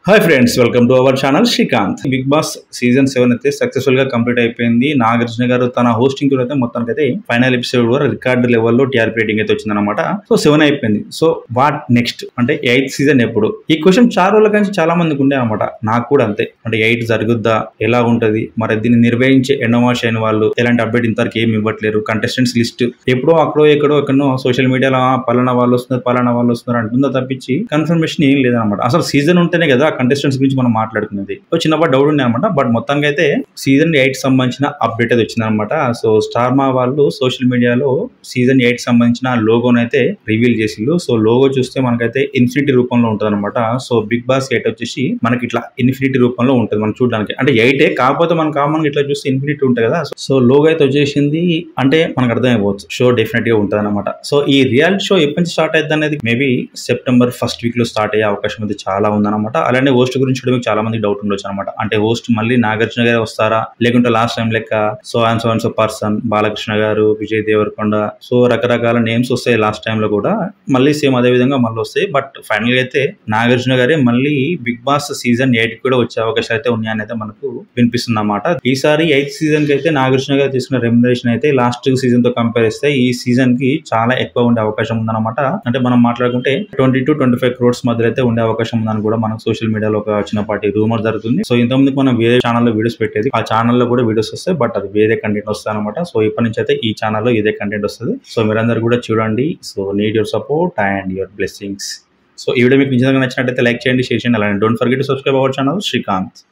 hi friends welcome to our channel Srikanth Bigg Boss season seven అయితే successful గా complete అయిపోయింది నాగార్జున గారు తన హోస్టింగ్ తో అయితే మొత్తానికి అయితే ఫైనల్ ఎపిసోడ్ కూడా రికార్డు లెవెల్లో టీఆర్పీ రేటింగ్ అయితే వచ్చిందనమాట సో సెవెన్ అయిపోయింది సో వాట్ నెక్స్ట్ అంటే ఎయిత్ సీజన్ ఎప్పుడు ఈ క్వశ్చన్ చాలా రోజుల నుంచి చాలా మందికి ఉండే అనమాట నాకు కూడా అంతే అంటే ఎయిట్ జరుగుద్దా ఎలా ఉంటది మరి దీన్ని నిర్వహించే ఎండమాష్ అయిన వాళ్ళు ఎలాంటి అప్డేట్ ఇంతవరకు ఏమి ఇవ్వట్లేరు కంటెస్టెంట్స్ లిస్ట్ ఎప్పుడో అక్కడో ఎక్కడో ఎక్కడో సోషల్ మీడియాలో "ఆ, పలానా వాళ్ళు వస్తున్నారు పలానా వాళ్ళు వస్తున్నారు అంటుందో తప్పించి కన్ఫర్మేషన్ ఏం లేదనమాట అసలు సీజన్ ఉంటేనే కదా కంటెస్టెంట్స్ గురించి మనం మాట్లాడుకునేది సో చిన్నప్పుడు డౌట్ ఉంది అనమాట బట్ మొత్తానికి అయితే సీజన్ ఎయిట్ సంబంధించిన అప్డేట్ అయితే వచ్చిందనమాట సో స్టార్ మా వాళ్ళు సోషల్ మీడియాలో సీజన్ ఎయిట్ సంబంధించిన లోగోని అయితే రివీల్ చేసిండు సో లోగో చూస్తే మనకైతే ఇన్ఫినిటీ రూపంలో ఉంటుంది అనమాట సో బిగ్ బాస్ ఎయిట్ వచ్చేసి మనకి ఇట్లా ఇన్ఫినిటీ రూపంలో ఉంటుంది మనం చూడడానికి అంటే ఎయిటే కాకపోతే మనం కామన్ ఇట్లా చూస్తే ఇన్ఫినిటీ ఉంటుంది కదా సో లోగో అయితే వచ్చేసింది అంటే మనకు అర్థమైపోవచ్చు షో డెఫినెట్ గా ఉంటుంది అనమాట సో ఈ రియాలిటీ షో ఎప్పటి నుంచి స్టార్ట్ అయింది అనేది మేబీ సెప్టెంబర్ ఫస్ట్ వీక్ లో స్టార్ట్ అయ్యే అవకాశం అయితే చాలా ఉందన్నమాట అలానే హోస్ట్ గురించి కూడా మీకు చాలా మంది డౌట్ ఉండొచ్చు అనమాట అంటే హోస్ట్ మళ్ళీ నాగార్జున గారే వస్తారా లేకుంటే లాస్ట్ టైం లెక్క so and so and so person Balakrishna garu Vijay Devarakonda so రకరకాల నేమ్స్ వస్తాయి లాస్ట్ టైం లో కూడా మళ్ళీ సేమ్ అదే విధంగా మళ్ళీ వస్తాయి బట్ ఫైనల్ గా అయితే నాగార్జున గారే మళ్ళీ బిగ్ బాస్ సీజన్ ఎయిట్ కూడా వచ్చే అవకాశాలు అయితే ఉన్నాయని అయితే మనకు వినిపిస్తుంది అన్నమాట ఈసారి ఎయిత్ సీజన్ కి అయితే నాగార్జున గారు తీసుకున్న రెమ్యునరేషన్ అయితే లాస్ట్ సీజన్ తో కంపేర్ చేస్తే ఈ సీజన్ కి చాలా ఎక్కువ ఉండే అవకాశం ఉందన్నమాట అంటే మనం మాట్లాడుకుంటే twenty two twenty five crores మధ్య అయితే ఉండే అవకాశం ఉందని కూడా మనకు సోషల్ మీడియాలో ఒక చిన్నపాటి రూమర్ జరుగుతుంది సో ఇంతకుముందుకు మనం వేరే ఛానల్లో వీడియోస్ పెట్టేది ఆ ఛానల్లో కూడా వీడియోస్ వస్తాయి బట్ అది వేరే కంటెంట్ వస్తాయి అనమాట సో ఇప్పటి నుంచి అయితే ఈ ఛానల్లో ఇదే కంటెంట్ వస్తుంది సో మీరందరూ కూడా చూడండి so need your support and your blessings so ఈ వీడియో మీకు నిజంగా నచ్చినట్టయితే లైక్ చేయండి షేర్ చేయండి అలానే don't forget to subscribe our channel Srikanth